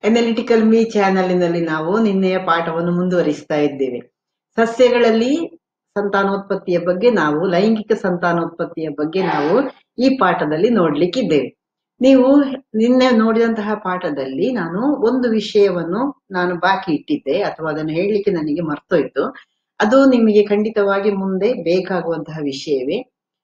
Analytical me ಚಾನಲಿನಲ್ಲಿ ನಾವು ನಿನ್ನೆಯ ಪಾಠವನ್ನು ಮುಂದುವರಿಸ್ತಾ ಇದ್ದೇವೆ ಸಸ್ಯಗಳಲ್ಲಿ ಸಂತಾನೋತ್ಪತ್ತಿಯ ಬಗ್ಗೆ ನಾವು ಲೈಂಗಿಕ ಸಂತಾನೋತ್ಪತ್ತಿಯ ಬಗ್ಗೆ ನಾವು ಈ ಪಾಠದಲ್ಲಿ ನೋಡ್ಲಿಕ್ಕಿದ್ದೇವೆ ನೀವು ನಿನ್ನೆ ನೋಡಿದಂತಹ ಪಾಠದಲ್ಲಿ ನಾನು ಒಂದು ವಿಷಯವನ್ನು ನಾನು ಬಾಕಿ ಇಟ್ಟಿದ್ದೆ ಅಥವಾ ಅದನ್ನು ಹೇಳಲಿಕ್ಕೆ ನನಗೆ ಮರ್ತೋಯ್ತು ಅದು ನಿಮಗೆ ಖಂಡಿತವಾಗಿ ಮುಂದೆ ಬೇಕಾಗುವಂತಹ ವಿಷಯವೇ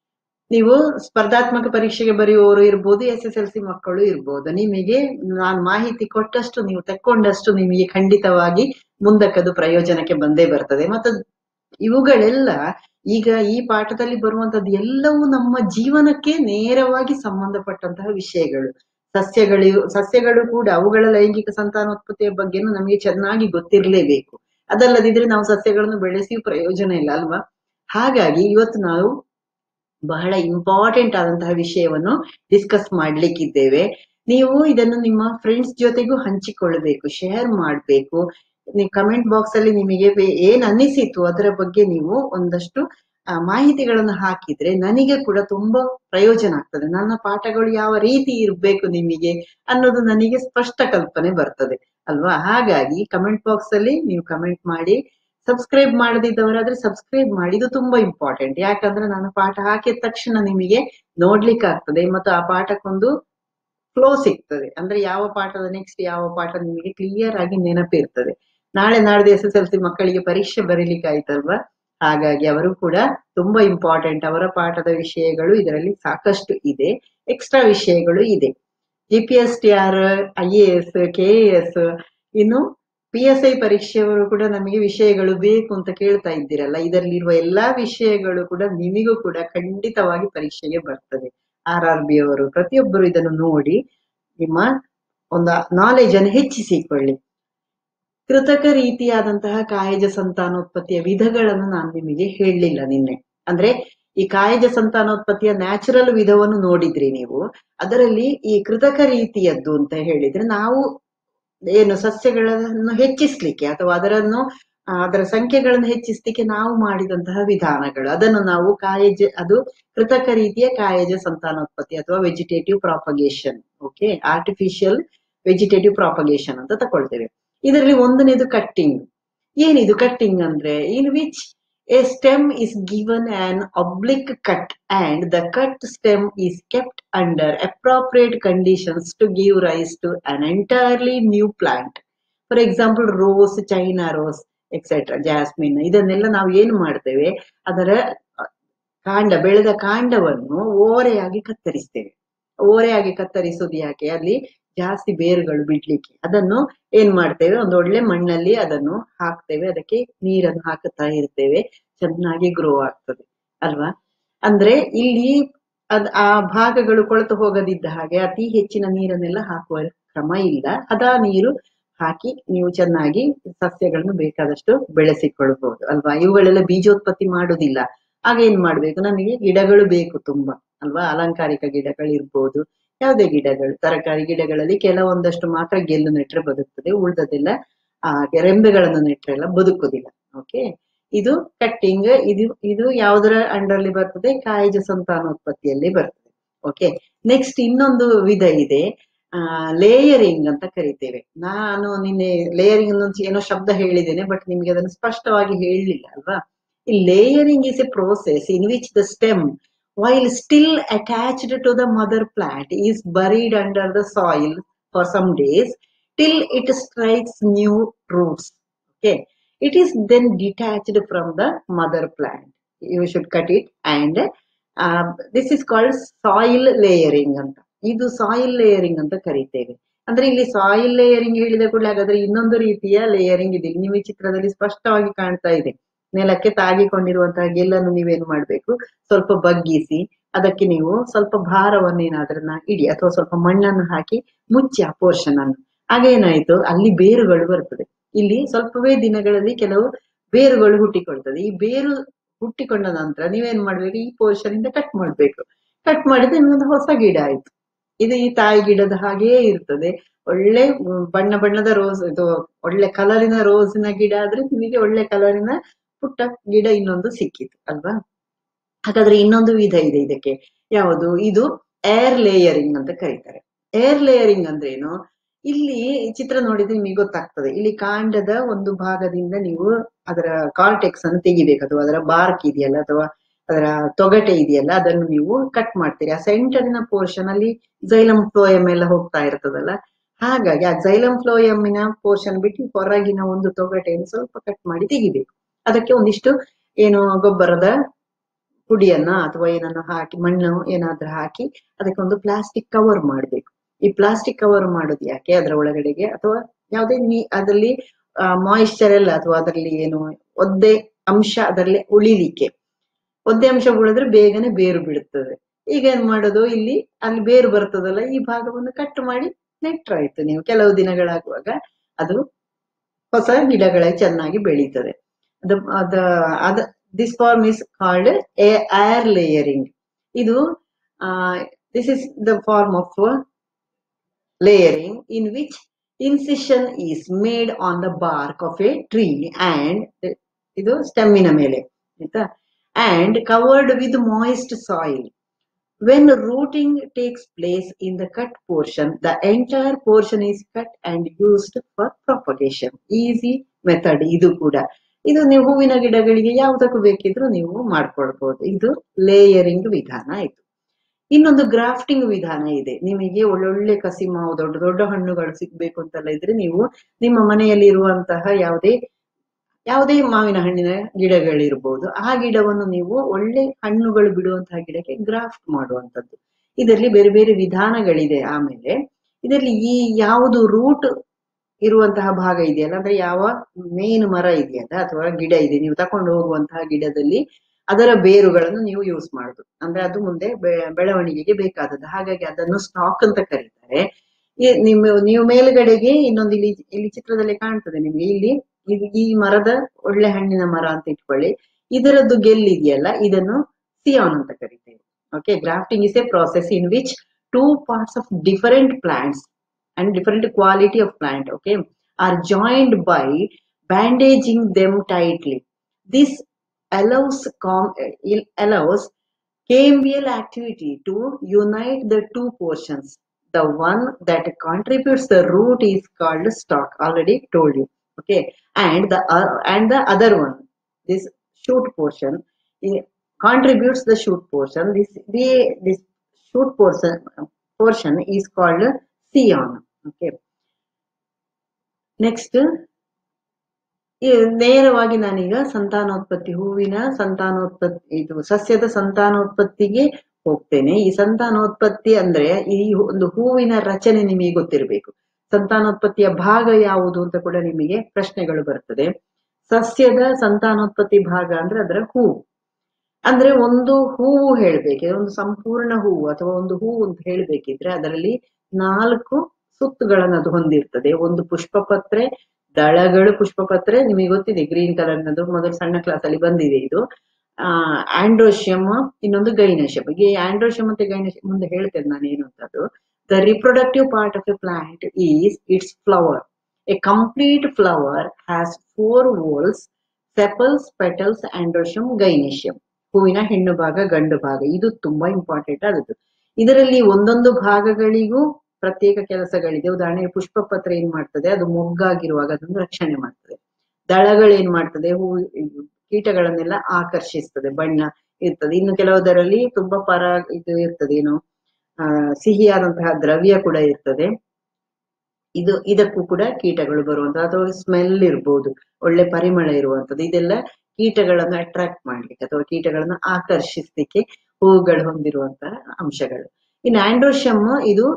ನೀವು ಸ್ಪರ್ಧಾತ್ಮಕ ಪರೀಕ್ಷೆಗೆ ಬರೆಯುವವರು ಇರ್ಬೋದು ಎಸ್ ಎಸ್ ಎಲ್ ಸಿ ಮಕ್ಕಳು ಇರ್ಬೋದು ನಿಮಗೆ ನಾನು ಮಾಹಿತಿ ಕೊಟ್ಟಷ್ಟು ನೀವು ತಕ್ಕೊಂಡಷ್ಟು ನಿಮಗೆ ಖಂಡಿತವಾಗಿ ಮುಂದಕ್ಕದು ಪ್ರಯೋಜನಕ್ಕೆ ಬಂದೇ ಬರ್ತದೆ ಮತ್ತು ಇವುಗಳೆಲ್ಲ ಈಗ ಈ ಪಾಠದಲ್ಲಿ ಬರುವಂತದ್ದು ಎಲ್ಲವೂ ನಮ್ಮ ಜೀವನಕ್ಕೆ ನೇರವಾಗಿ ಸಂಬಂಧಪಟ್ಟಂತಹ ವಿಷಯಗಳು ಸಸ್ಯಗಳು ಸಸ್ಯಗಳು ಕೂಡ ಅವುಗಳ ಲೈಂಗಿಕ ಸಂತಾನೋತ್ಪತ್ತಿಯ ಬಗ್ಗೆನೂ ನಮಗೆ ಚೆನ್ನಾಗಿ ಗೊತ್ತಿರಲೇಬೇಕು ಅದಲ್ಲದಿದ್ರೆ ನಾವು ಸಸ್ಯಗಳನ್ನು ಬೆಳೆಸಿಯೂ ಪ್ರಯೋಜನ ಇಲ್ಲ ಅಲ್ವಾ ಹಾಗಾಗಿ ಇವತ್ತು ನಾವು ಬಹಳ ಇಂಪಾರ್ಟೆಂಟ್ ಆದಂತಹ ವಿಷಯವನ್ನು ಡಿಸ್ಕಸ್ ಮಾಡ್ಲಿಕ್ಕಿದ್ದೇವೆ ನೀವು ಇದನ್ನು ನಿಮ್ಮ ಫ್ರೆಂಡ್ಸ್ ಜೊತೆಗೂ ಹಂಚಿಕೊಳ್ಬೇಕು ಶೇರ್ ಮಾಡಬೇಕು ನೀವು ಕಮೆಂಟ್ ಬಾಕ್ಸ್ ಅಲ್ಲಿ ನಿಮಗೆ ಏನ್ ಅನ್ನಿಸಿತು ಅದರ ಬಗ್ಗೆ ನೀವು ಒಂದಷ್ಟು ಮಾಹಿತಿಗಳನ್ನು ಹಾಕಿದ್ರೆ ನನಗೆ ಕೂಡ ತುಂಬಾ ಪ್ರಯೋಜನ ಆಗ್ತದೆ ನನ್ನ ಪಾಠಗಳು ಯಾವ ರೀತಿ ಇರ್ಬೇಕು ನಿಮಗೆ ಅನ್ನೋದು ನನಗೆ ಸ್ಪಷ್ಟ ಕಲ್ಪನೆ ಬರ್ತದೆ ಅಲ್ವಾ ಹಾಗಾಗಿ ಕಮೆಂಟ್ ಬಾಕ್ಸ್ ಅಲ್ಲಿ ನೀವು ಕಮೆಂಟ್ ಮಾಡಿ ಸಬ್ಸ್ಕ್ರೈಬ್ ಮಾಡದಿದ್ದವರಾದ್ರೆ ಸಬ್ಸ್ಕ್ರೈಬ್ ಮಾಡಿ ಇದು ತುಂಬಾ ಇಂಪಾರ್ಟೆಂಟ್ ಯಾಕಂದ್ರೆ ನಾನು ಪಾಠ ಹಾಕಿದ ತಕ್ಷಣ ನಿಮಗೆ ನೋಡ್ಲಿಕ್ಕೆ ಆಗ್ತದೆ ಮತ್ತು ಆ ಪಾಠಕ್ಕೊಂದು ಫ್ಲೋ ಸಿಗ್ತದೆ ಅಂದ್ರೆ ಯಾವ ಪಾಠದ ನೆಕ್ಸ್ಟ್ ಯಾವ ಪಾಠ ನಿಮಗೆ ಕ್ಲಿಯರ್ ಆಗಿ ನೆನಪಿರ್ತದೆ ನಾಳೆ ನಾಡ್ದು ಎಸ್ ಎಸ್ ಎಲ್ ಸಿ ಮಕ್ಕಳಿಗೆ ಪರೀಕ್ಷೆ ಬರೀಲಿಕ್ಕೆ ಆಯ್ತಲ್ವಾ ಹಾಗಾಗಿ ಅವರು ಕೂಡ ತುಂಬಾ ಇಂಪಾರ್ಟೆಂಟ್ ಅವರ ಪಾಠದ ವಿಷಯಗಳು ಇದರಲ್ಲಿ ಸಾಕಷ್ಟು ಇದೆ ಎಕ್ಸ್ಟ್ರಾ ವಿಷಯಗಳು ಇದೆ G P S T R I A S K A S ಇನ್ನು ಪಿ ಎಸ್ ಐ ಪರೀಕ್ಷೆಯವರು ಕೂಡ ನಮಗೆ ವಿಷಯಗಳು ಬೇಕು ಅಂತ ಕೇಳ್ತಾ ಇದ್ದೀರಲ್ಲ ಇದರಲ್ಲಿರುವ ಎಲ್ಲಾ ವಿಷಯಗಳು ಕೂಡ ನಿಮಗೂ ಕೂಡ ಖಂಡಿತವಾಗಿ ಪರೀಕ್ಷೆಗೆ ಬರ್ತದೆ ಆರ್ ಆರ್ ಬಿ ಅವರು ಪ್ರತಿಯೊಬ್ಬರು ಇದನ್ನು ನೋಡಿ ನಿಮ್ಮ ಒಂದು ನಾಲೆಜ್ ಅನ್ನು ಹೆಚ್ಚಿಸಿಕೊಳ್ಳಿ ಕೃತಕ ರೀತಿಯಾದಂತಹ ಕಾಯಜ ಸಂತಾನೋತ್ಪತ್ತಿಯ ವಿಧಗಳನ್ನು ನಾನು ನಿಮಗೆ ಹೇಳಲಿಲ್ಲ ನಿನ್ನೆ ಅಂದ್ರೆ ಈ ಕಾಯಜ ಸಂತಾನೋತ್ಪತ್ತಿಯ ನ್ಯಾಚುರಲ್ ವಿಧವನ್ನು ನೋಡಿದ್ರಿ ನೀವು ಅದರಲ್ಲಿ ಈ ಕೃತಕ ರೀತಿಯದ್ದು ಅಂತ ಹೇಳಿದ್ರೆ ನಾವು ಏನು ಸಸ್ಯಗಳನ್ನು ಹೆಚ್ಚಿಸ್ಲಿಕ್ಕೆ ಅಥವಾ ಅದರನ್ನು ಅದರ ಸಂಖ್ಯೆಗಳನ್ನು ಹೆಚ್ಚಿಸ್ಲಿಕ್ಕೆ ನಾವು ಮಾಡಿದಂತಹ ವಿಧಾನಗಳು ಅದನ್ನು ನಾವು ಕಾಯಜ ಅದು ಕೃತಕ ರೀತಿಯ ಕಾಯಜ ಸಂತಾನೋತ್ಪತ್ತಿ ಅಥವಾ vegetative propagation okay artificial vegetative propagation ಅಂತ ತಕೊಳ್ತೇವೆ ಇದರಲ್ಲಿ ಒಂದನೇದು ಕಟ್ಟಿಂಗ್ ಏನಿದು ಕಟ್ಟಿಂಗ್ ಅಂದ್ರೆ in which a stem is given an oblique cut and the cut stem is kept under appropriate conditions to give rise to an entirely new plant for example rose China rose etcetera jasmine ಇದನ್ನೆಲ್ಲ ನಾವು ಏನು ಮಾಡ್ತೇವೆ ಅದರ ಕಾಂಡ ಬೆಳೆದ ಕಾಂಡವನ್ನು ಓರೆಯಾಗಿ ಕತ್ತರಿಸ್ತೇವೆ ಓರೆಯಾಗಿ ಕತ್ತರಿಸೋದು ಯಾಕೆ ಅಲ್ಲಿ ಜಾಸ್ತಿ ಬೇರುಗಳು ಬಿಡ್ಲಿಕ್ಕೆ ಅದನ್ನು ಏನ್ ಮಾಡ್ತೇವೆ ಒಂದು ಒಳ್ಳೆ ಮಣ್ಣಲ್ಲಿ ಅದನ್ನು ಹಾಕ್ತೇವೆ ಅದಕ್ಕೆ ನೀರನ್ನು ಹಾಕುತ್ತಾ ಇರ್ತೇವೆ ಚೆನ್ನಾಗಿ ಗ್ರೋ ಆಗ್ತದೆ ಅಲ್ವಾ ಅಂದ್ರೆ ಇಲ್ಲಿ ಅದ್ ಆ ಭಾಗಗಳು ಕೊಳೆತು ಹೋಗದಿದ್ದ ಹಾಗೆ ಅತಿ ಹೆಚ್ಚಿನ ನೀರನ್ನೆಲ್ಲ ಹಾಕುವ ಕ್ರಮ ಇಲ್ಲ ಅದಾ ನೀರು ಹಾಕಿ ನೀವು ಚೆನ್ನಾಗಿ ಸಸ್ಯಗಳನ್ನು ಬೇಕಾದಷ್ಟು ಬೆಳೆಸಿಕೊಳ್ಬಹುದು ಅಲ್ವಾ ಇವುಗಳೆಲ್ಲ ಬೀಜೋತ್ಪತ್ತಿ ಮಾಡುವುದಿಲ್ಲ ಆಗ ಏನ್ ಮಾಡ್ಬೇಕು ನಮಗೆ ಗಿಡಗಳು ಬೇಕು ತುಂಬಾ ಅಲ್ವಾ ಅಲಂಕಾರಿಕ ಗಿಡಗಳು ಇರ್ಬೋದು ಯಾವುದೇ ಗಿಡಗಳು ತರಕಾರಿ ಗಿಡಗಳಲ್ಲಿ ಕೆಲವೊಂದಷ್ಟು ಮಾತ್ರ ಗೆಲ್ಲು ನೆಟ್ರೆ ಬದುಕ್ತದೆ ಉಳ್ದದೆಲ್ಲ ಆ ರೆಂಬೆಗಳನ್ನು ನೆಟ್ರೆ ಎಲ್ಲ ಬದುಕುದಿಲ್ಲ ಓಕೆ ಇದು ಕಟ್ಟಿಂಗ್ ಇದು ಇದು ಯಾವುದರ ಅಂಡರ್ಲಿ ಬರ್ತದೆ ಕಾಯಜ ಸಂತಾನೋತ್ಪತ್ತಿಯಲ್ಲಿ ಬರ್ತದೆ ಓಕೆ ನೆಕ್ಸ್ಟ್ ಇನ್ನೊಂದು ವಿಧ ಇದೆ ಆ ಲೇಯರಿಂಗ್ ಅಂತ ಕರಿತೇವೆ ನಾನು ನಿನ್ನೆ ಲೇಯರಿಂಗ್ ಏನೋ ಶಬ್ದ ಹೇಳಿದ್ದೇನೆ ಬಟ್ ನಿಮ್ಗೆ ಅದನ್ನು ಸ್ಪಷ್ಟವಾಗಿ ಹೇಳಲಿಲ್ಲ ಅಲ್ವಾ ಈ layering is a process in which the stem while still attached to the mother plant is buried under the soil for some days till it strikes new roots okay it is then detached from the mother plant you should cut it and uh, this is called soil layering ಅಂತ ಇದು soil layering ಅಂತ ಕರಿತೇವೆ ಅಂದ್ರೆ ಇಲ್ಲಿ soil layering ಹೇಳಿದ ಕೂಡಲೇ ಹಾಗಾದ್ರೆ ಇನ್ನೊಂದು ರೀತಿಯ ಲೇಯರಿಂಗ್ ಇದೆ ನೀವು ಈ ಚಿತ್ರದಲ್ಲಿ ಸ್ಪಷ್ಟವಾಗಿ ಕಾಣ್ತಾ ಇದೆ ನೆಲಕ್ಕೆ ತಾಗಿಕೊಂಡಿರುವಂತಹ ಗೆಲ್ಲನ್ನು ನೀವೇನು ಮಾಡ್ಬೇಕು ಸ್ವಲ್ಪ ಬಗ್ಗಿಸಿ ಅದಕ್ಕೆ ನೀವು ಸ್ವಲ್ಪ ಭಾರವನ್ನೇನಾದ್ರನ್ನ ಇಡಿ ಅಥವಾ ಸ್ವಲ್ಪ ಮಣ್ಣನ್ನು ಹಾಕಿ ಮುಚ್ಚಿ ಆ ಪೋರ್ಷನ್ ಅನ್ನು ಹಾಗೇನಾಯ್ತು ಅಲ್ಲಿ ಬೇರುಗಳು ಬರ್ತದೆ ಇಲ್ಲಿ ಸ್ವಲ್ಪವೇ ದಿನಗಳಲ್ಲಿ ಕೆಲವು ಬೇರುಗಳು ಹುಟ್ಟಿಕೊಳ್ತದೆ ಈ ಬೇರು ಹುಟ್ಟಿಕೊಂಡ ನಂತರ ನೀವೇನ್ ಮಾಡ್ಬೇಕು ಈ ಪೋರ್ಷನ್ ಇಂದ ಕಟ್ ಮಾಡ್ಬೇಕು ಕಟ್ ಮಾಡಿದ್ರೆ ಇನ್ನೊಂದು ಹೊಸ ಗಿಡ ಆಯ್ತು ಇದು ಈ ತಾಯಿ ಗಿಡದ ಹಾಗೆಯೇ ಇರ್ತದೆ ಒಳ್ಳೆ ಬಣ್ಣ ಬಣ್ಣದ ರೋಸ್ ಇದು ಒಳ್ಳೆ ಕಲರಿನ ರೋಸಿನ ಗಿಡ ಆದ್ರೆ ನಿಮಗೆ ಒಳ್ಳೆ ಕಲರಿನ ಪುಟ್ಟ ಗಿಡ ಇನ್ನೊಂದು ಸಿಕ್ಕಿತು ಅಲ್ವಾ ಹಾಗಾದ್ರೆ ಇನ್ನೊಂದು ವಿಧ ಇದೆ ಇದಕ್ಕೆ ಯಾವುದು ಇದು ಏರ್ ಲೇಯರಿಂಗ್ ಅಂತ ಕರೀತಾರೆ ಏರ್ ಲೇಯರಿಂಗ್ ಅಂದ್ರೆ ಏನು ಇಲ್ಲಿ ಚಿತ್ರ ನೋಡಿದ್ರೆ ನಿಮಗೆ ಗೊತ್ತಾಗ್ತದೆ ಇಲ್ಲಿ ಕಾಂಡದ ಒಂದು ಭಾಗದಿಂದ ನೀವು ಅದರ ಕಾರ್ಟೆಕ್ಸ್ ಅನ್ನು ತೆಗಿಬೇಕು ಅಥವಾ ಅದರ ಬಾರ್ಕ್ ಇದೆಯಲ್ಲ ಅಥವಾ ಅದರ ತೊಗಟೆ ಇದೆಯಲ್ಲ ಅದನ್ನು ನೀವು ಕಟ್ ಮಾಡ್ತೀರಿ ಆ ಸೆಂಟರ್ನ ಪೋರ್ಷನ್ ಅಲ್ಲಿ ಜೈಲಂ ಫ್ಲೋಯಮ್ ಎಲ್ಲ ಹೋಗ್ತಾ ಇರ್ತದಲ್ಲ ಹಾಗಾಗಿ ಆ ಜೈಲಂ ಫ್ಲೋಯಮ್ಮಿನ ಪೋರ್ಷನ್ ಬಿಟ್ಟು ಹೊರಗಿನ ಒಂದು ತೊಗಟೆಯನ್ನು ಸ್ವಲ್ಪ ಕಟ್ ಮಾಡಿ ತೆಗಿಬೇಕು ಅದಕ್ಕೆ ಒಂದಿಷ್ಟು ಏನು ಗೊಬ್ಬರದ ಪುಡಿಯನ್ನ ಅಥವಾ ಏನನ್ನ ಹಾಕಿ ಮಣ್ಣು ಏನಾದ್ರೂ ಹಾಕಿ ಅದಕ್ಕೆ ಒಂದು ಪ್ಲಾಸ್ಟಿಕ್ ಕವರ್ ಮಾಡ್ಬೇಕು ಈ ಪ್ಲಾಸ್ಟಿಕ್ ಕವರ್ ಮಾಡೋದು ಯಾಕೆ ಅದರ ಒಳಗಡೆಗೆ ಅಥವಾ ಯಾವುದೇ ನೀ ಅದರಲ್ಲಿ ಮಾಯಿಶ್ಚರ್ ಎಲ್ಲ ಅಥವಾ ಅದರಲ್ಲಿ ಏನು ಒದ್ದೆ ಅಂಶ ಅದರಲ್ಲಿ ಉಳಿಲಿಕ್ಕೆ ಒದ್ದೆ ಅಂಶ ಉಳಿದ್ರೆ ಬೇಗನೆ ಬೇರು ಬಿಡುತ್ತದೆ ಈಗ ಏನ್ ಮಾಡೋದು ಇಲ್ಲಿ ಅಲ್ಲಿ ಬೇರು ಬರ್ತದಲ್ಲ ಈ ಭಾಗವನ್ನು ಕಟ್ ಮಾಡಿ ನೆಟ್ರಾಯ್ತು ನೀವು ಕೆಲವು ದಿನಗಳಾಗುವಾಗ ಅದು ಹೊಸ ಗಿಡಗಳೇ ಚೆನ್ನಾಗಿ ಬೆಳೀತದೆ ಅದು ಅದ ಅದ this form is called air layering ಇದು this is the form of layering in which incision is made on the bark of a tree and ಇದು ಸ್ಟೆಮ್ಮಿನ ಮೇಲೆ ಆಯ್ತಾ and covered with moist soil when rooting takes place in the cut portion the entire portion is cut and used for propagation easy method ಇದು ಕೂಡ ಇದು ನೀವು ಹೂವಿನ ಗಿಡಗಳಿಗೆ ಯಾವುದಕ್ಕೂ ಬೇಕಿದ್ರೂ ನೀವು ಮಾಡ್ಕೊಳ್ಬಹುದು ಇದು ಲೇಯರಿಂಗ್ ವಿಧಾನ ಆಯ್ತು ಇನ್ನೊಂದು ಗ್ರಾಫ್ಟಿಂಗ್ ವಿಧಾನ ಇದೆ ನಿಮಗೆ ಒಳ್ಳೊಳ್ಳೆ ಕಸಿ ಮಾವು ದೊಡ್ಡ ದೊಡ್ಡ ಹಣ್ಣುಗಳು ಸಿಗ್ಬೇಕು ಅಂತೆಲ್ಲ ಇದ್ರೆ ನೀವು ನಿಮ್ಮ ಮನೆಯಲ್ಲಿ ಇರುವಂತಹ ಯಾವುದೇ ಯಾವುದೇ ಮಾವಿನ ಹಣ್ಣಿನ ಗಿಡಗಳಿರ್ಬೋದು ಆ ಗಿಡವನ್ನು ನೀವು ಒಳ್ಳೆ ಹಣ್ಣುಗಳು ಬಿಡುವಂತಹ ಗಿಡಕ್ಕೆ ಗ್ರಾಫ್ಟ್ ಮಾಡುವಂತದ್ದು ಇದರಲ್ಲಿ ಬೇರೆ ಬೇರೆ ವಿಧಾನಗಳಿದೆ ಆಮೇಲೆ ಇದರಲ್ಲಿ ಈ ಯಾವುದು ರೂಟ್ ಇರುವಂತಹ ಭಾಗ ಇದೆಯಲ್ಲ ಅಂದ್ರೆ ಯಾವ ಮೇನ್ ಮರ ಇದೆಯಲ್ಲ ಅಥವಾ ಗಿಡ ಇದೆ ನೀವು ತಕೊಂಡು ಹೋಗುವಂತಹ ಗಿಡದಲ್ಲಿ ಅದರ ಬೇರುಗಳನ್ನು ನೀವು ಯೂಸ್ ಮಾಡುದು ಅಂದ್ರೆ ಅದು ಮುಂದೆ ಬೆಳವಣಿಗೆಗೆ ಬೇಕಾದದ್ದು ಹಾಗಾಗಿ ಅದನ್ನು ಸ್ಟಾಕ್ ಅಂತ ಕರೀತಾರೆ ನಿಮ್ಮ ನೀವು ಮೇಲ್ಗಡೆಗೆ ಇನ್ನೊಂದು ಇಲ್ಲಿ ಇಲ್ಲಿ ಚಿತ್ರದಲ್ಲಿ ಕಾಣ್ತದೆ ನಿಮ್ಗೆ ಇಲ್ಲಿ ಈ ಮರದ ಒಳ್ಳೆ ಹಣ್ಣಿನ ಮರ ಅಂತ ಇಟ್ಕೊಳ್ಳಿ ಇದರದ್ದು ಗೆಲ್ಲಿದೆಯಲ್ಲ ಇದನ್ನು ಸಿಯಾನ್ ಅಂತ ಕರಿತೇವೆ okay grafting is a process in which two parts of different plants and different quality of plant okay are joined by bandaging them tightly this allows com- allows cambial activity to unite the two portions. The one that contributes the root is called stalk. Already told you. Okay, and the uh, and the other one, this shoot portion, it contributes the shoot portion. This the this shoot portion portion is called scion. Okay. Next, ನೇರವಾಗಿ ನಾನೀಗ ಸಂತಾನೋತ್ಪತ್ತಿ ಹೂವಿನ ಸಂತಾನೋತ್ಪತ್ತಿ ಇದು ಸಸ್ಯದ ಸಂತಾನೋತ್ಪತ್ತಿಗೆ ಹೋಗ್ತೇನೆ ಈ ಸಂತಾನೋತ್ಪತ್ತಿ ಅಂದ್ರೆ ಈ ಒಂದು ಹೂವಿನ ರಚನೆ ನಿಮಗೆ ಗೊತ್ತಿರಬೇಕು ಸಂತಾನೋತ್ಪತ್ತಿಯ ಭಾಗ ಯಾವುದು ಅಂತ ಕೂಡ ನಿಮಗೆ ಪ್ರಶ್ನೆಗಳು ಬರ್ತದೆ ಸಸ್ಯದ ಸಂತಾನೋತ್ಪತ್ತಿ ಭಾಗ ಅಂದ್ರೆ ಅದರ ಹೂವು ಅಂದ್ರೆ ಒಂದು ಹೂವು ಹೇಳ್ಬೇಕಿದ್ರೆ ಒಂದು ಸಂಪೂರ್ಣ ಹೂವು ಅಥವಾ ಒಂದು ಹೂವು ಅಂತ ಹೇಳ್ಬೇಕಿದ್ರೆ ಅದರಲ್ಲಿ ನಾಲ್ಕು ಸುತ್ತುಗಳನ್ನು ಅದು ಹೊಂದಿರ್ತದೆ ಒಂದು ಪುಷ್ಪಪತ್ರೆ ದಳಗಳು ಪುಷ್ಪಪತ್ರೆ ನಿಮಗೆ ಗೊತ್ತಿದೆ ಗ್ರೀನ್ ಕಲರ್ನದು ಮೊದಲು ಸಣ್ಣ ಕ್ಲಾಸ್ ಅಲ್ಲಿ ಬಂದಿದೆ ಇದು ಆ ಆಂಡ್ರೋಶಿಯಮ್ ಇನ್ನೊಂದು ಗೈನಶಿಯಮ್ ಈ ಆಂಡ್ರೋಶಿಯಮ್ ಮತ್ತೆ ಗೈನಶಿಯಮ್ ಮುಂದೆ ಹೇಳ್ತೇನೆ ನಾನು ಏನು ಅಂತ ಅದು the reproductive part of a plant is it's flower a complete flower has four whorls sepals petals androecium gynoecium ಹೂವಿನ ಹೆಣ್ಣು ಭಾಗ ಗಂಡು ಭಾಗ ಇದು ತುಂಬಾ ಇಂಪಾರ್ಟೆಂಟ್ ಆದದ್ದು ಇದರಲ್ಲಿ ಒಂದೊಂದು ಭಾಗಗಳಿಗೂ ಪ್ರತ್ಯೇಕ ಕೆಲಸಗಳಿದೆ ಉದಾಹರಣೆಗೆ ಪುಷ್ಪ ಪತ್ರ ಏನ್ ಮಾಡ್ತದೆ ಅದು ಮೊಗ್ಗಾಗಿರುವಾಗ ಅದನ್ನು ರಕ್ಷಣೆ ಮಾಡ್ತದೆ ದಳಗಳು ಏನ್ ಮಾಡ್ತದೆ ಹೂ ಕೀಟಗಳನ್ನೆಲ್ಲ ಆಕರ್ಷಿಸ್ತದೆ ಬಣ್ಣ ಇರ್ತದೆ ಇನ್ನು ಕೆಲವುದರಲ್ಲಿ ತುಂಬಾ ಪರ ಇದು ಇರ್ತದೆ ಏನು ಆ ಸಿಹಿಯಾದಂತಹ ದ್ರವ್ಯ ಕೂಡ ಇರ್ತದೆ ಇದು ಇದಕ್ಕೂ ಕೂಡ ಕೀಟಗಳು ಬರುವಂತಹ ಅಥವಾ ಸ್ಮೆಲ್ ಇರ್ಬೋದು ಒಳ್ಳೆ ಪರಿಮಳ ಇರುವಂತದ್ದು ಇದೆಲ್ಲ ಕೀಟಗಳನ್ನು ಅಟ್ರಾಕ್ಟ್ ಮಾಡ್ಲಿಕ್ಕೆ ಅಥವಾ ಕೀಟಗಳನ್ನು ಆಕರ್ಷಿಸ್ಲಿಕ್ಕೆ ಹೂವುಗಳು ಹೊಂದಿರುವಂತಹ ಅಂಶಗಳು ಇನ್ನು ಆಂಡ್ರೋಶಮ್ ಇದು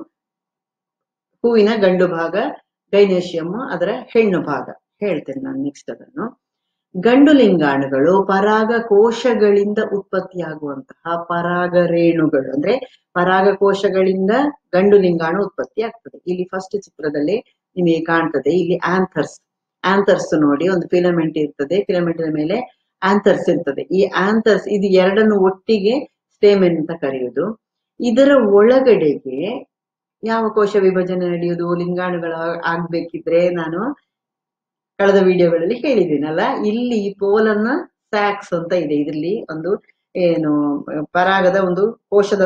ಹೂವಿನ ಗಂಡು ಭಾಗ ಗೈನೇಶಿಯಮ್ ಅದರ ಹೆಣ್ಣು ಭಾಗ ಹೇಳ್ತೇನೆ ನಾನು ನೆಕ್ಸ್ಟ್ ಅದನ್ನು ಗಂಡು ಲಿಂಗಾಣುಗಳು ಪರಾಗ ಕೋಶಗಳಿಂದ ಉತ್ಪತ್ತಿಯಾಗುವಂತಹ ಪರಾಗ ರೇಣುಗಳು ಅಂದ್ರೆ ಪರಾಗ ಕೋಶಗಳಿಂದ ಗಂಡು ಲಿಂಗಾಣು ಉತ್ಪತ್ತಿ ಆಗ್ತದೆ ಇಲ್ಲಿ ಫಸ್ಟ್ ಚಿತ್ರದಲ್ಲಿ ನಿಮಗೆ ಕಾಣ್ತದೆ ಇಲ್ಲಿ ಆಂಥರ್ಸ್ ಆಂಥರ್ಸ್ ನೋಡಿ ಒಂದು ಫಿಲಮೆಂಟ್ ಇರ್ತದೆ ಫಿಲಮೆಂಟಿನ ಮೇಲೆ ಆಂಥರ್ಸ್ ಇರ್ತದೆ ಈ ಆಂಥರ್ಸ್ ಇದು ಎರಡನ್ನು ಒಟ್ಟಿಗೆ ಸ್ಟೇಮೆನ್ ಅಂತ ಕರೆಯುವುದು ಇದರ ಒಳಗಡೆಗೆ ಯಾವ ಕೋಶ ವಿಭಜನೆ ನಡೆಯುವುದು ಲಿಂಗಾಣುಗಳು ಆಗ್ಬೇಕಿದ್ರೆ ನಾನು ಕಳೆದ ವಿಡಿಯೋಗಳಲ್ಲಿ ಹೇಳಿದ್ದೀನಲ್ಲ ಇಲ್ಲಿ ಪೋಲನ್ನ ಸ್ಯಾಕ್ಸ್ ಅಂತ ಇದೆ ಇದರಲ್ಲಿ ಒಂದು ಏನು ಪರಾಗದ ಒಂದು ಕೋಶದ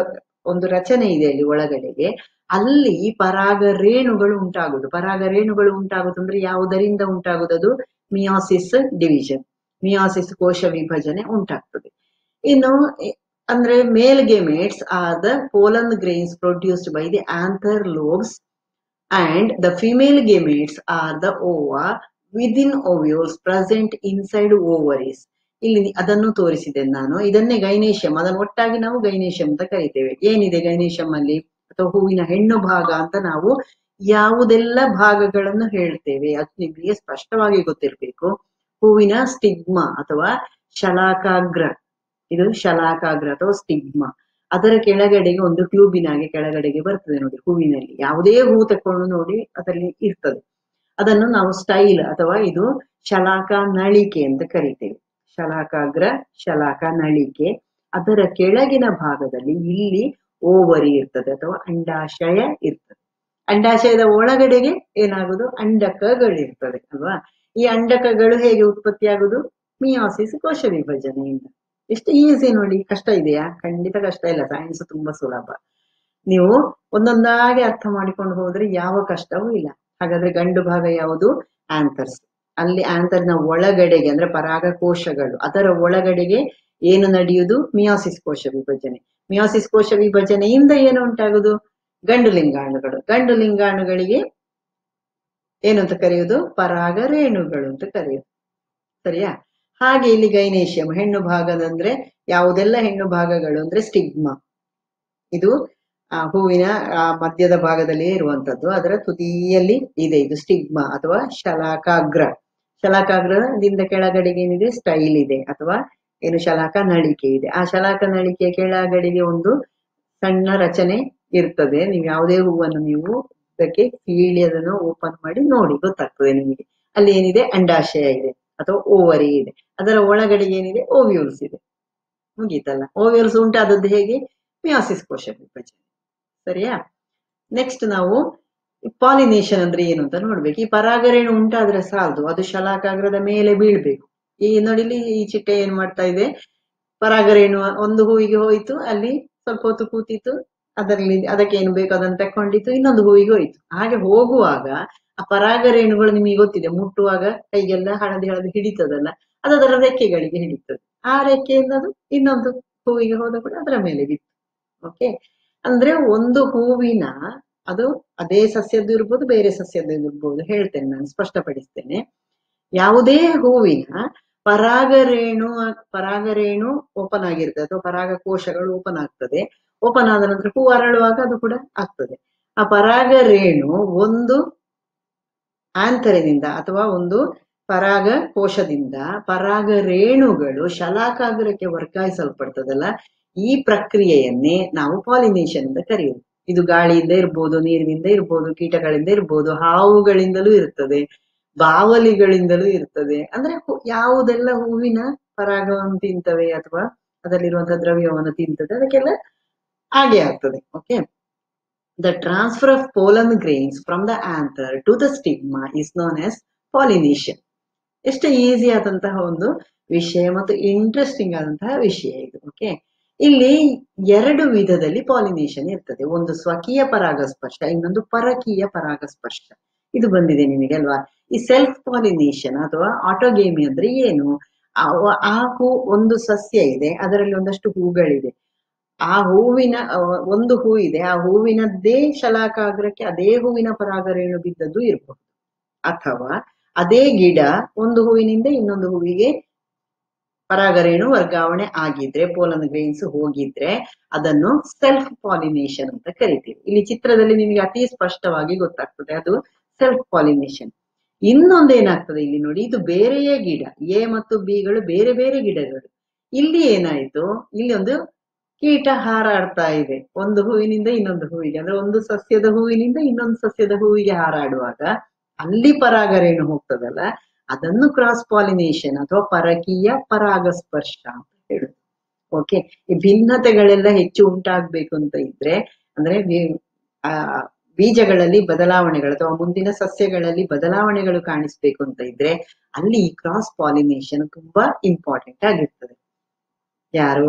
ಒಂದು ರಚನೆ ಇದೆ ಅಲ್ಲಿ ಒಳಗಡೆಗೆ ಅಲ್ಲಿ ಪರಾಗ ರೇಣುಗಳು ಉಂಟಾಗುದು ಪರಾಗ ರೇಣುಗಳು ಉಂಟಾಗುದು ಅಂದ್ರೆ ಯಾವುದರಿಂದ ಉಂಟಾಗುವುದು ಮಿಯಾಸಿಸ್ ಡಿವಿಷನ್ ಮಿಯಾಸಿಸ್ ಕೋಶ ವಿಭಜನೆ ಉಂಟಾಗ್ತದೆ ಇನ್ನು ಎ- ಅಂದ್ರೆ male gametes are the pollen grains produced by the anther lobes and the female gametes are the ova within ovules present inside ovaries ಇಲ್ಲಿ ಅದನ್ನು ತೋರಿಸಿದೆ ನಾನು ಇದನ್ನೇ ಗೈನೇಶಿಯಂ ಅದನ್ನು ಒಟ್ಟಾಗಿ ನಾವು ಗೈನೇಶಿಯಂ ಅಂತ ಕರಿತೇವೆ ಏನಿದೆ ಗೈನೇಶಿಯಂ ಅಲ್ಲಿ ಅಥವಾ ಹೂವಿನ ಹೆಣ್ಣು ಭಾಗ ಅಂತ ನಾವು ಯಾವುದೆಲ್ಲ ಭಾಗಗಳನ್ನು ಹೇಳ್ತೇವೆ ಅದು ನಿಮಗೆ ಸ್ಪಷ್ಟವಾಗಿ ಗೊತ್ತಿರಬೇಕು ಹೂವಿನ ಸ್ಟಿಗ್ಮಾ ಅಥವಾ ಶಲಾಕಾಗ್ರ ಇದು ಶಲಾಕಾಗ್ರ ಅಥವಾ ಸ್ಟಿಗ್ಮಾ ಅದರ ಕೆಳಗಡೆಗೆ ಒಂದು ಟ್ಯೂಬಿನ ಹಾಗೆ ಕೆಳಗಡೆಗೆ ಬರ್ತದೆ ನೋಡಿ ಹೂವಿನಲ್ಲಿ ಯಾವುದೇ ಹೂ ತಕೊಂಡು ನೋಡಿ ಅದರಲ್ಲಿ ಇರ್ತದೆ ಅದನ್ನು ನಾವು ಸ್ಟೈಲ್ ಅಥವಾ ಇದು ಶಲಾಕ ನಳಿಕೆ ಅಂತ ಕರಿತೇವೆ ಶಲಾಕಾಗ್ರ ಶಲಾಕ ನಳಿಕೆ ಅದರ ಕೆಳಗಿನ ಭಾಗದಲ್ಲಿ ಇಲ್ಲಿ ಓವರಿ ಇರ್ತದೆ ಅಥವಾ ಅಂಡಾಶಯ ಇರ್ತದೆ ಅಂಡಾಶಯದ ಒಳಗಡೆಗೆ ಏನಾಗುದು ಅಂಡಕಗಳಿರ್ತದೆ ಅಲ್ವಾ ಈ ಅಂಡಕಗಳು ಹೇಗೆ ಉತ್ಪತ್ತಿಯಾಗುದು ಮಿಯಾಸಿಸ್ ಕೋಶ ವಿಭಜನೆಯಿಂದ ಎಷ್ಟು ಈಸಿ ನೋಡಿ ಕಷ್ಟ ಇದೆಯಾ ಖಂಡಿತ ಕಷ್ಟ ಇಲ್ಲ ಸೈನ್ಸ್ ತುಂಬಾ ಸುಲಭ ನೀವು ಒಂದೊಂದಾಗಿ ಅರ್ಥ ಮಾಡಿಕೊಂಡು ಹೋದ್ರೆ ಯಾವ ಕಷ್ಟವೂ ಇಲ್ಲ ಹಾಗಾದ್ರೆ ಗಂಡು ಭಾಗ ಯಾವುದು ಆಂಥರ್ಸ್ ಅಲ್ಲಿ ಆಂಥರ್ನ ಒಳಗಡೆಗೆ ಅಂದ್ರೆ ಪರಾಗ ಕೋಶಗಳು ಅದರ ಒಳಗಡೆಗೆ ಏನು ನಡೆಯುವುದು ಮಿಯಾಸಿಸ್ ಕೋಶ ವಿಭಜನೆ ಮಿಯಾಸಿಸ್ ಕೋಶ ವಿಭಜನೆಯಿಂದ ಏನು ಉಂಟಾಗುದು ಗಂಡು ಲಿಂಗಾಣುಗಳು ಗಂಡು ಲಿಂಗಾಣುಗಳಿಗೆ ಏನು ಅಂತ ಕರೆಯುವುದು ಪರಾಗ ರೇಣುಗಳು ಅಂತ ಕರೆಯುದು ಸರಿಯಾ ಹಾಗೆ ಇಲ್ಲಿ ಗೈನೇಶಿಯಂ ಹೆಣ್ಣು ಭಾಗದಂದ್ರೆ ಯಾವುದೆಲ್ಲ ಹೆಣ್ಣು ಭಾಗಗಳು ಅಂದ್ರೆ ಸ್ಟಿಗ್ಮಾ ಇದು ಆ, ಹೂವಿನ ಆ, ಮಧ್ಯದ ಭಾಗದಲ್ಲಿ ಇರುವಂತದ್ದು ಅದರ ತುದಿಯಲ್ಲಿ ಇದೆ ಇದು ಸ್ಟಿಗ್ಮಾ ಅಥವಾ ಶಲಾಕಾಗ್ರ ಶಲಾಕಾಗ್ರದಿಂದ ಕೆಳಗಡೆಗೆ ಏನಿದೆ ಸ್ಟೈಲ್ ಇದೆ ಅಥವಾ ಏನು ಶಲಾಕ ನಳಿಕೆ ಇದೆ ಆ ಶಲಾಕ ನಳಿಕೆಯ ಕೆಳಗಡೆಗೆ ಒಂದು ಸಣ್ಣ ರಚನೆ ಇರ್ತದೆ ನೀವು ಯಾವುದೇ ಹೂವನ್ನು ನೀವು ಇದಕ್ಕೆ ಕೀಳಿ ಅದನ್ನು ಓಪನ್ ಮಾಡಿ ನೋಡಿ ಗೊತ್ತಾಗ್ತದೆ ನಿಮಗೆ ಅಲ್ಲಿ ಏನಿದೆ ಅಂಡಾಶಯ ಇದೆ ಅಥವಾ ಓವರಿ ಇದೆ ಅದರ ಒಳಗಡೆ ಏನಿದೆ ಓವ್ಯೂಲ್ಸ್ ಇದೆ ಮುಗೀತಲ್ಲ ಓವ್ಯೂಲ್ಸ್ ಉಂಟಾದದ್ದು ಹೇಗೆ ಮಿಯಾಸಿಸ್ ಕೋಶ ವಿಭಜನೆ ಸರಿಯಾ ನೆಕ್ಸ್ಟ್ ನಾವು ಪಾಲಿನೇಷನ್ ಅಂದ್ರೆ ಏನು ಅಂತ ನೋಡ್ಬೇಕು ಈ ಪರಾಗರೇಣು ಉಂಟಾದ್ರೆ ಸಾಲದು ಅದು ಶಲಾಕಾಗ್ರದ ಮೇಲೆ ಬೀಳ್ಬೇಕು ಈ ನೋಡಿಲಿ ಈ ಚಿಟ್ಟೆ ಏನ್ ಮಾಡ್ತಾ ಇದೆ ಪರಾಗರೇಣು ಒಂದು ಹೂವಿಗೆ ಹೋಯ್ತು ಅಲ್ಲಿ ಸ್ವಲ್ಪ ಹೊತ್ತು ಕೂತಿತ್ತು ಅದರಲ್ಲಿ ಅದಕ್ಕೆ ಏನು ಬೇಕು ಅದನ್ನು ತಕೊಂಡಿತ್ತು ಇನ್ನೊಂದು ಹೂವಿಗೆ ಹೋಯ್ತು ಹಾಗೆ ಹೋಗುವಾಗ ಆ ಪರಾಗರೇಣುಗಳು ನಿಮಗೆ ಗೊತ್ತಿದೆ ಮುಟ್ಟುವಾಗ ಕೈಗೆಲ್ಲ ಹಳದಿ ಹಳದಿ ಹಿಡಿತದಲ್ಲ ಅದು ಅದರ ರೆಕ್ಕೆಗಳಿಗೆ ಹಿಡಿತದೆ ಆ ರೆಕ್ಕೆಯಿಂದ ಅದು ಇನ್ನೊಂದು ಹೂವಿಗೆ ಹೋದ ಕೂಡ ಅದರ ಮೇಲೆ ಬಿತ್ತು ಓಕೆ ಅಂದ್ರೆ ಒಂದು ಹೂವಿನ ಅದು ಅದೇ ಸಸ್ಯದ್ದು ಇರ್ಬೋದು ಬೇರೆ ಸಸ್ಯದ್ದು ಇರ್ಬೋದು ಹೇಳ್ತೇನೆ ನಾನು ಸ್ಪಷ್ಟಪಡಿಸ್ತೇನೆ ಯಾವುದೇ ಹೂವಿನ ಪರಾಗರೇಣು ಪರಾಗರೇಣು ಓಪನ್ ಆಗಿರ್ತದೆ ಅಥವಾ ಪರಾಗ ಕೋಶಗಳು ಓಪನ್ ಆಗ್ತದೆ ಓಪನ್ ಆದ ನಂತರ ಹೂ ಅರಳುವಾಗ ಅದು ಕೂಡ ಆಗ್ತದೆ ಆ ಪರಾಗ ರೇಣು ಒಂದು ಆಂತರದಿಂದ ಅಥವಾ ಒಂದು ಪರಾಗ ಕೋಶದಿಂದ ಪರಾಗ ರೇಣುಗಳು ಶಲಾಕಾಗ್ರಕ್ಕೆ ವರ್ಗಾಯಿಸಲ್ಪಡ್ತದಲ್ಲ ಈ ಪ್ರಕ್ರಿಯೆಯನ್ನೇ ನಾವು ಪಾಲಿನೇಷನ್ ಅಂತ ಕರೆಯುವುದು ಇದು ಗಾಳಿಯಿಂದ ಇರ್ಬೋದು ನೀರಿನಿಂದ ಇರ್ಬೋದು ಕೀಟಗಳಿಂದ ಇರ್ಬೋದು ಹಾವುಗಳಿಂದಲೂ ಇರ್ತದೆ ಬಾವಲಿಗಳಿಂದಲೂ ಇರ್ತದೆ ಅಂದ್ರೆ ಹೂ- ಯಾವುದೆಲ್ಲ ಹೂವಿನ ಪರಾಗವನ್ನು ತಿಂತವೆ ಅಥವಾ ಅದರಲ್ಲಿರುವಂತಹ ದ್ರವ್ಯವನ್ನು ತಿಂತದೆ ಅದಕ್ಕೆಲ್ಲ ಹಾಗೆ ಆಗ್ತದೆ okay the transfer of pollen grains from the anther to the stigma is known as pollination ಎಷ್ಟು ಈಸಿ ಆದಂತಹ ಒಂದು ವಿಷಯ ಮತ್ತು ಇಂಟ್ರೆಸ್ಟಿಂಗ್ ಆದಂತಹ ವಿಷಯ ಇದು ಓಕೆ ಇಲ್ಲಿ ಎರಡು ವಿಧದಲ್ಲಿ ಪಾಲಿನೇಷನ್ ಇರ್ತದೆ ಒಂದು ಸ್ವಕೀಯ ಪರಾಗಸ್ಪರ್ಶ ಇನ್ನೊಂದು ಪರಕೀಯ ಪರಾಗಸ್ಪರ್ಶ ಇದು ಬಂದಿದೆ ನಿಮಗೆ ಅಲ್ವಾ ಈ ಸೆಲ್ಫ್ ಪಾಲಿನೇಷನ್ ಅಥವಾ ಆಟೋಗೇಮಿ ಅಂದ್ರೆ ಏನು ಆ- ಆ ಹೂ ಒಂದು ಸಸ್ಯ ಇದೆ ಅದರಲ್ಲಿ ಒಂದಷ್ಟು ಹೂಗಳಿದೆ ಆ ಹೂವಿನ ಅಹ್, ಒಂದು ಹೂ ಇದೆ ಆ ಹೂವಿನದ್ದೇ ಶಲಾಕಾಗ್ರಕ್ಕೆ ಅದೇ ಹೂವಿನ ಪರಾಗರೇಣು ಬಿದ್ದದ್ದು ಇರಬಹುದು ಅಥವಾ ಅದೇ ಗಿಡ ಒಂದು ಹೂವಿನಿಂದ ಇನ್ನೊಂದು ಹೂವಿಗೆ ಪರಾಗರೇಣು ವರ್ಗಾವಣೆ ಆಗಿದ್ರೆ ಪೋಲನ್ ಗ್ರೈನ್ಸ್ ಹೋಗಿದ್ರೆ ಅದನ್ನು ಸೆಲ್ಫ್ ಪಾಲಿನೇಷನ್ ಅಂತ ಕರಿತೀವಿ ಇಲ್ಲಿ ಚಿತ್ರದಲ್ಲಿ ನಿಮಗೆ ಅತಿ ಸ್ಪಷ್ಟವಾಗಿ ಗೊತ್ತಾಗ್ತದೆ ಅದು ಸೆಲ್ಫ್ ಪಾಲಿನೇಷನ್ ಇನ್ನೊಂದು ಏನಾಗ್ತದೆ ಇಲ್ಲಿ ನೋಡಿ ಇದು ಬೇರೆಯೇ ಗಿಡ ಎ ಮತ್ತು ಬಿಗಳು ಬೇರೆ ಬೇರೆ ಗಿಡಗಳು ಇಲ್ಲಿ ಏನಾಯ್ತು ಇಲ್ಲಿ ಒಂದು ಕೀಟ ಹಾರಾಡ್ತಾ ಇದೆ ಒಂದು ಹೂವಿನಿಂದ ಇನ್ನೊಂದು ಹೂವಿಗೆ ಅಂದ್ರೆ ಒಂದು ಸಸ್ಯದ ಹೂವಿನಿಂದ ಇನ್ನೊಂದು ಸಸ್ಯದ ಹೂವಿಗೆ ಹಾರಾಡುವಾಗ ಅಲ್ಲಿ ಪರಾಗರೇಣು ಹೋಗ್ತದಲ್ಲ ಅದನ್ನು ಕ್ರಾಸ್ ಪಾಲಿನೇಷನ್ ಅಥವಾ ಪರಕೀಯ ಪರಾಗಸ್ಪರ್ಶ ಅಂತ ಹೇಳುದು ಓಕೆ ಈ ಭಿನ್ನತೆಗಳೆಲ್ಲ ಹೆಚ್ಚು ಉಂಟಾಗ್ಬೇಕು ಅಂತ ಇದ್ರೆ ಅಂದ್ರೆ ಬಿ- ಆ ಬೀಜಗಳಲ್ಲಿ ಬದಲಾವಣೆಗಳು ಅಥವಾ ಮುಂದಿನ ಸಸ್ಯಗಳಲ್ಲಿ ಬದಲಾವಣೆಗಳು ಕಾಣಿಸ್ಬೇಕು ಅಂತ ಇದ್ರೆ ಅಲ್ಲಿ ಈ ಕ್ರಾಸ್ ಪಾಲಿನೇಷನ್ ತುಂಬಾ ಇಂಪಾರ್ಟೆಂಟ್ ಆಗಿರ್ತದೆ ಯಾರು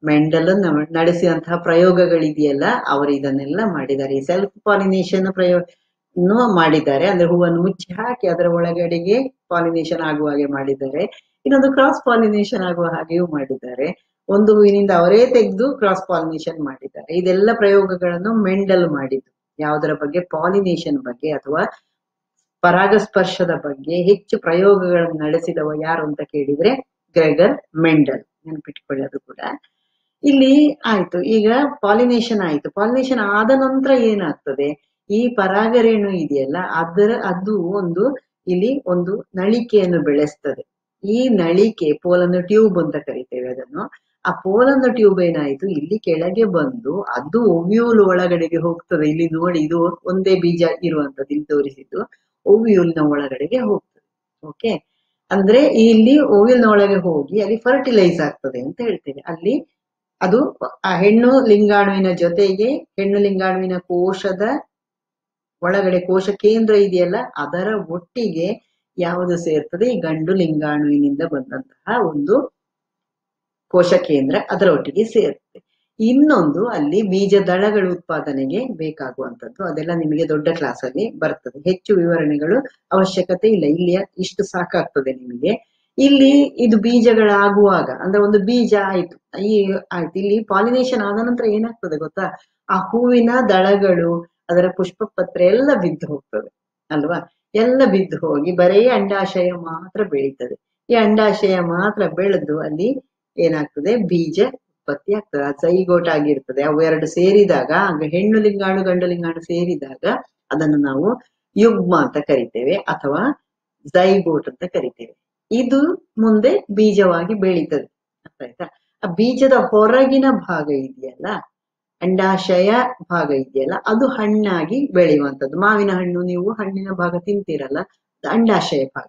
ಮೆಂಡಲ್ ನ- ನಡೆಸಿದಂತಹ ಪ್ರಯೋಗಗಳಿದೆಯಲ್ಲ ಅವರು ಇದನ್ನೆಲ್ಲ ಮಾಡಿದ್ದಾರೆ ಸೆಲ್ಫ್ ಪಾಲಿನೇಷನ್ ಪ್ರಯೋಗ ಮಾಡಿದ್ದಾರೆ ಅಂದ್ರೆ ಹೂವನ್ನು ಮುಚ್ಚಿ ಹಾಕಿ ಅದರ ಒಳಗಡೆಗೆ ಪಾಲಿನೇಷನ್ ಆಗುವ ಹಾಗೆ ಮಾಡಿದ್ದಾರೆ ಇನ್ನೊಂದು ಕ್ರಾಸ್ ಪಾಲಿನೇಷನ್ ಆಗುವ ಹಾಗೆಯೂ ಮಾಡಿದ್ದಾರೆ ಒಂದು ಹೂವಿನಿಂದ ಅವರೇ ತೆಗೆದು ಕ್ರಾಸ್ ಪಾಲಿನೇಷನ್ ಮಾಡಿದ್ದಾರೆ ಇದೆಲ್ಲ ಪ್ರಯೋಗಗಳನ್ನು ಮೆಂಡಲ್ ಮಾಡಿದ್ದು ಯಾವುದರ ಬಗ್ಗೆ ಪಾಲಿನೇಷನ್ ಬಗ್ಗೆ ಅಥವಾ ಪರಾಗಸ್ಪರ್ಶದ ಬಗ್ಗೆ ಹೆಚ್ಚು ಪ್ರಯೋಗಗಳನ್ನು ನಡೆಸಿದವ ಯಾರು ಅಂತ ಕೇಳಿದ್ರೆ ಗ್ರೆಗರ್ ಮೆಂಡಲ್ ನೆನ್ಪಿಟ್ಕೊಳ್ಳಿ ಅದು ಕೂಡ ಇಲ್ಲಿ ಆಯ್ತು ಈಗ ಪಾಲಿನೇಷನ್ ಆಯ್ತು ಪಾಲಿನೇಷನ್ ಆದ ನಂತರ ಏನಾಗ್ತದೆ ಈ ಪರಾಗರೇಣು ಇದೆಯಲ್ಲ ಅದರ ಅದು ಒಂದು ಇಲ್ಲಿ ಒಂದು ನಳಿಕೆಯನ್ನು ಬೆಳೆಸ್ತದೆ ಈ ನಳಿಕೆ ಪೋಲನ್ನು ಟ್ಯೂಬ್ ಅಂತ ಕರಿತೇವೆ ಅದನ್ನು ಆ ಪೋಲನ್ನು ಟ್ಯೂಬ್ ಏನಾಯ್ತು ಇಲ್ಲಿ ಕೆಳಗೆ ಬಂದು ಅದು ಒವ್ಯೂಲ್ ಒಳಗಡೆಗೆ ಹೋಗ್ತದೆ ಇಲ್ಲಿ ನೋಡಿ ಇದು ಒಂದೇ ಬೀಜ ಇರುವಂತದ್ದು ಇಲ್ಲಿ ತೋರಿಸಿದ್ದು ಓವ್ಯೂಲ್ನ ಒಳಗಡೆಗೆ ಹೋಗ್ತದೆ ಓಕೆ ಅಂದ್ರೆ ಇಲ್ಲಿ ಓವ್ಯೂಲ್ನ ಒಳಗೆ ಹೋಗಿ ಅಲ್ಲಿ ಫರ್ಟಿಲೈಸ್ ಆಗ್ತದೆ ಅಂತ ಹೇಳ್ತೇವೆ ಅಲ್ಲಿ ಅದು ಆ ಹೆಣ್ಣು ಲಿಂಗಾಣುವಿನ ಜೊತೆಗೆ ಹೆಣ್ಣು ಲಿಂಗಾಣುವಿನ ಕೋಶದ ಒಳಗಡೆ ಕೋಶ ಕೇಂದ್ರ ಇದೆಯಲ್ಲ ಅದರ ಒಟ್ಟಿಗೆ ಯಾವುದು ಸೇರ್ತದೆ ಈ ಗಂಡು ಲಿಂಗಾಣುವಿನಿಂದ ಬಂದಂತಹ ಒಂದು ಕೋಶ ಕೇಂದ್ರ ಅದರ ಒಟ್ಟಿಗೆ ಸೇರ್ತದೆ ಇನ್ನೊಂದು ಅಲ್ಲಿ ಬೀಜ ದಳಗಳ ಉತ್ಪಾದನೆಗೆ ಬೇಕಾಗುವಂತದ್ದು ಅದೆಲ್ಲ ನಿಮಗೆ ದೊಡ್ಡ ಕ್ಲಾಸ್ ಅಲ್ಲಿ ಬರ್ತದೆ ಹೆಚ್ಚು ವಿವರಣೆಗಳು ಅವಶ್ಯಕತೆ ಇಲ್ಲ ಇಲ್ಲಿ ಇಷ್ಟು ಸಾಕಾಗ್ತದೆ ನಿಮಗೆ ಇಲ್ಲಿ ಇದು ಬೀಜಗಳಾಗುವಾಗ ಅಂದ್ರೆ ಒಂದು ಬೀಜ ಆಯ್ತು ಈ ಆಯ್ತು ಇಲ್ಲಿ ಪಾಲಿನೇಷನ್ ಆದ ನಂತರ ಏನಾಗ್ತದೆ ಗೊತ್ತಾ ಆ ಹೂವಿನ ದಳಗಳು ಅದರ ಪುಷ್ಪ ಪತ್ರೆ ಎಲ್ಲ ಬಿದ್ದು ಹೋಗ್ತದೆ ಅಲ್ವಾ ಎಲ್ಲ ಬಿದ್ದು ಹೋಗಿ ಬರೀ ಅಂಡಾಶಯ ಮಾತ್ರ ಬೆಳೀತದೆ ಈ ಅಂಡಾಶಯ ಮಾತ್ರ ಬೆಳೆದು ಅಲ್ಲಿ ಏನಾಗ್ತದೆ ಬೀಜ ಉತ್ಪತ್ತಿ ಆಗ್ತದೆ ಅದು ಸೈಗೋಟ್ ಆಗಿರ್ತದೆ ಅವು ಎರಡು ಸೇರಿದಾಗ ಆಗ ಹೆಣ್ಣು ಲಿಂಗಾಣು ಗಂಡು ಲಿಂಗಾಣು ಸೇರಿದಾಗ ಅದನ್ನು ನಾವು ಯುಗ್ಮ ಅಂತ ಕರಿತೇವೆ ಅಥವಾ ಝೈಗೋಟ್ ಅಂತ ಕರಿತೇವೆ ಇದು ಮುಂದೆ ಬೀಜವಾಗಿ ಬೆಳೀತದೆ ಅರ್ಥ ಆಯ್ತಾ ಆ ಬೀಜದ ಹೊರಗಿನ ಭಾಗ ಇದೆಯಲ್ಲ ಅಂಡಾಶಯ ಭಾಗ ಇದೆಯಲ್ಲ ಅದು ಹಣ್ಣಾಗಿ ಬೆಳೆಯುವಂಥದ್ದು ಮಾವಿನ ಹಣ್ಣು ನೀವು ಹಣ್ಣಿನ ಭಾಗ ತಿಂತೀರಲ್ಲ ಅದು ಅಂಡಾಶಯ ಭಾಗ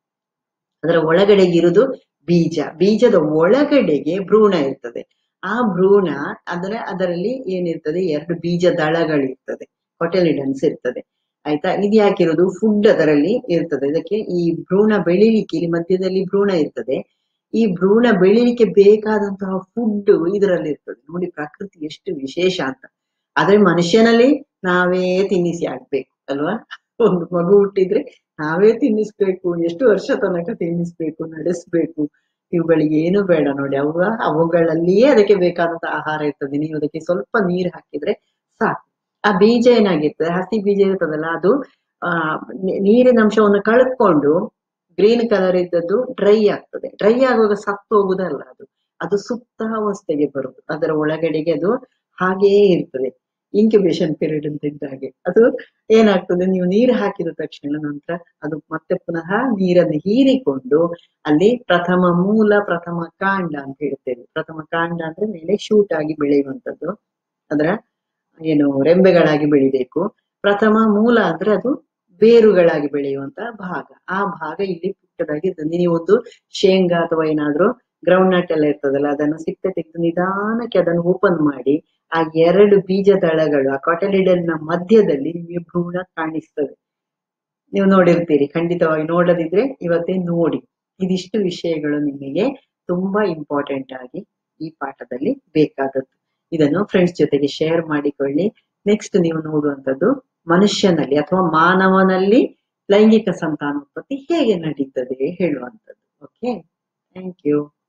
ಅದರ ಒಳಗಡೆಗೆ ಇರುವುದು ಬೀಜ ಬೀಜದ ಒಳಗಡೆಗೆ ಭ್ರೂಣ ಇರ್ತದೆ ಆ ಭ್ರೂಣ ಅದರ ಅದರಲ್ಲಿ ಏನಿರ್ತದೆ ಎರಡು ಬೀಜ ದಳಗಳಿರ್ತದೆ ಕೊಟೆಲಿಡನ್ಸ್ ಇರ್ತದೆ ಆಯ್ತಾ ಇದು ಯಾಕಿರೋದು ಫುಡ್ ಅದರಲ್ಲಿ ಇರ್ತದೆ ಇದಕ್ಕೆ ಈ ಭ್ರೂಣ ಬೆಳಿಲಿಕ್ಕೆ ಇಲ್ಲಿ ಮಧ್ಯದಲ್ಲಿ ಭ್ರೂಣ ಇರ್ತದೆ ಈ ಭ್ರೂಣ ಬೆಳಿಲಿಕ್ಕೆ ಬೇಕಾದಂತಹ ಫುಡ್ ಇದರಲ್ಲಿ ಇರ್ತದೆ ನೋಡಿ ಪ್ರಕೃತಿ ಎಷ್ಟು ವಿಶೇಷ ಅಂತ ಆದ್ರೆ ಮನುಷ್ಯನಲ್ಲಿ ನಾವೇ ತಿನ್ನಿಸಿ ಆಗ್ಬೇಕು ಅಲ್ವಾ ಒಂದು ಮಗು ಹುಟ್ಟಿದ್ರೆ ನಾವೇ ತಿನ್ನಿಸ್ಬೇಕು ಎಷ್ಟು ವರ್ಷ ತನಕ ತಿನ್ನಿಸ್ಬೇಕು ನಡೆಸ್ಬೇಕು ಇವುಗಳಿಗೆ ಏನು ಬೇಡ ನೋಡಿ ಅವ ಅವುಗಳಲ್ಲಿಯೇ ಅದಕ್ಕೆ ಬೇಕಾದಂತ ಆಹಾರ ಇರ್ತದೆ ನೀವು ಅದಕ್ಕೆ ಸ್ವಲ್ಪ ನೀರು ಹಾಕಿದ್ರೆ ಸಾಕು ಆ ಬೀಜ ಏನಾಗಿರ್ತದೆ ಹಸಿ ಬೀಜ ಇರ್ತದಲ್ಲ ಅದು ಆ ನೀ- ನೀರಿನ ಅಂಶವನ್ನು ಕಳ್ಕೊಂಡು ಗ್ರೀನ್ ಕಲರ್ ಇದ್ದದ್ದು ಡ್ರೈ ಆಗ್ತದೆ ಡ್ರೈ ಆಗುವಾಗ ಸತ್ತು ಹೋಗುದಲ್ಲ ಅದು ಅದು ಸುಪ್ತಾವಸ್ಥೆಗೆ ಬರುದು ಅದರ ಒಳಗಡೆಗೆ ಅದು ಹಾಗೆಯೇ ಇರ್ತದೆ ಇನ್ಕ್ಯುಬೇಷನ್ ಪೀರಿಯಡ್ ಅಂತ ಇದ್ದಾಗೆ ಅದು ಏನಾಗ್ತದೆ ನೀವು ನೀರು ಹಾಕಿದ ತಕ್ಷಣ ನಂತರ ಅದು ಮತ್ತೆ ಪುನಃ ನೀರನ್ನು ಹೀರಿಕೊಂಡು ಅಲ್ಲಿ ಪ್ರಥಮ ಮೂಲ ಪ್ರಥಮ ಕಾಂಡ ಅಂತ ಹೇಳ್ತೇವೆ ಪ್ರಥಮ ಕಾಂಡ ಅಂದ್ರೆ ಮೇಲೆ ಶೂಟ್ ಆಗಿ ಬೆಳೆಯುವಂಥದ್ದು ಅದರ ಏನು ರೆಂಬೆಗಳಾಗಿ ಬೆಳಿಬೇಕು ಪ್ರಥಮ ಮೂಲ ಅಂದ್ರೆ ಅದು ಬೇರುಗಳಾಗಿ ಬೆಳೆಯುವಂತ ಭಾಗ ಆ ಭಾಗ ಇಲ್ಲಿ ಪುಟ್ಟದಾಗಿ ಇರ್ತದೆ ನೀವು ಒಂದು ಶೇಂಗಾ ಅಥವಾ ಏನಾದ್ರೂ ಗ್ರೌಂಡ್ ನಟ್ ಎಲ್ಲ ಇರ್ತದಲ್ಲ ಅದನ್ನು ಸಿಪ್ಪೆ ತೆಗೆದು ನಿಧಾನಕ್ಕೆ ಅದನ್ನು ಓಪನ್ ಮಾಡಿ ಆ ಎರಡು ಬೀಜ ದಳಗಳು ಆ ಕಾಟಲಿಡಲ್ ನ ಮಧ್ಯದಲ್ಲಿ ನಿಮಗೆ ಭ್ರೂಣ ಕಾಣಿಸ್ತದೆ ನೀವು ನೋಡಿರ್ತೀರಿ ಖಂಡಿತವಾಗಿ ನೋಡದಿದ್ರೆ ಇವತ್ತೇ ನೋಡಿ ಇದಿಷ್ಟು ವಿಷಯಗಳು ನಿಮಗೆ ತುಂಬಾ ಇಂಪಾರ್ಟೆಂಟ್ ಆಗಿ ಈ ಪಾಠದಲ್ಲಿ ಬೇಕಾದದ್ದು ಇದನ್ನು ಫ್ರೆಂಡ್ಸ್ ಜೊತೆಗೆ ಶೇರ್ ಮಾಡಿಕೊಳ್ಳಿ ನೆಕ್ಸ್ಟ್ ನೀವು ನೋಡುವಂತದ್ದು ಮನುಷ್ಯನಲ್ಲಿ ಅಥವಾ ಮಾನವನಲ್ಲಿ ಲೈಂಗಿಕ ಸಂತಾನೋತ್ಪತ್ತಿ ಹೇಗೆ ನಡೀತದೆ ಹೇಳುವಂಥದ್ದು ಓಕೆ ಥ್ಯಾಂಕ್ ಯು